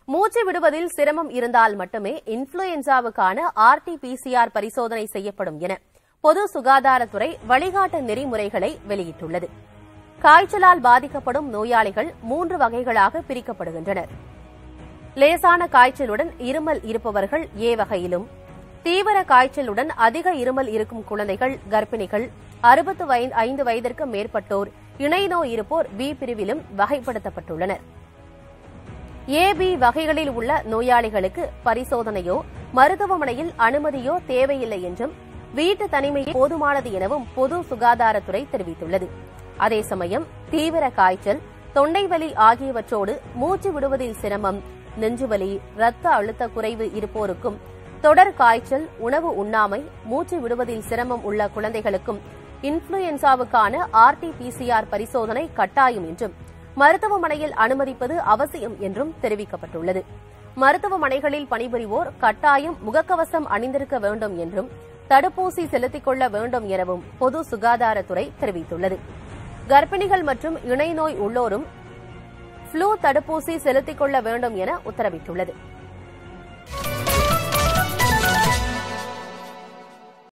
மூச்சு விடுவதில் சிரமம் இருந்தால் மட்டுமே இன்ஃபுளுயன்சாவுக்கான ஆர்டி பிசிஆர் பரிசோதனை செய்யப்படும் என பொது சுகாதாரத்துறை வழிகாட்டு நெறிமுறைகளை வெளியிட்டுள்ளது காய்ச்சலால் பாதிக்கப்படும் நோயாளிகள் மூன்று வகைகளாக பிரிக்கப்படுகின்றனர் லேசான காய்ச்சலுடன் இருமல் இருப்பவர்கள் ஏ வகையிலும் தீவிர காய்ச்சலுடன் அதிக இருமல் இருக்கும் குழந்தைகள் கர்ப்பிணிகள் அறுபத்து ஐந்து வயதிற்கு மேற்பட்டோர் இணை நோய் இருப்போர் பி பிரிவிலும் வகைப்படுத்தப்பட்டுள்ளனர் ஏ பி வகைகளில் உள்ள நோயாளிகளுக்கு பரிசோதனையோ மருத்துவமனையில் அனுமதியோ தேவையில்லை என்றும் வீட்டு தனிமையே போதுமானது எனவும் பொது சுகாதாரத்துறை தெரிவித்துள்ளது அதே சமயம் தீவிர காய்ச்சல் தொண்டை வலி ஆகியவற்றோடு மூச்சு விடுவதில் சிரமம் நெஞ்சுவலி இரத்த அழுத்த குறைவு இருப்போருக்கும் தொடர் காய்ச்சல் உணவு உண்ணாமை மூச்சு விடுவதில் சிரமம் உள்ள குழந்தைகளுக்கும் இன்ஃபுளுயன்சாவுக்கான ஆர்டி பிசிஆர் பரிசோதனை கட்டாயம் என்றும் மருத்துவமனையில் அனுமதிப்பது அவசியம் என்றும் தெரிவிக்கப்பட்டுள்ளது மருத்துவமனைகளில் பணிபுரிவோர் கட்டாயம் முகக்கவசம் அணிந்திருக்க வேண்டும் என்றும் தடுப்பூசி செலுத்திக் கொள்ள வேண்டும் எனவும் பொது சுகாதாரத்துறை தெரிவித்துள்ளது கர்ப்பிணிகள் மற்றும் இணை நோய் உள்ளோரும் ஃப்ளூ தடுப்பூசி செலுத்திக் கொள்ள வேண்டும் என உத்தரவிட்டுள்ளது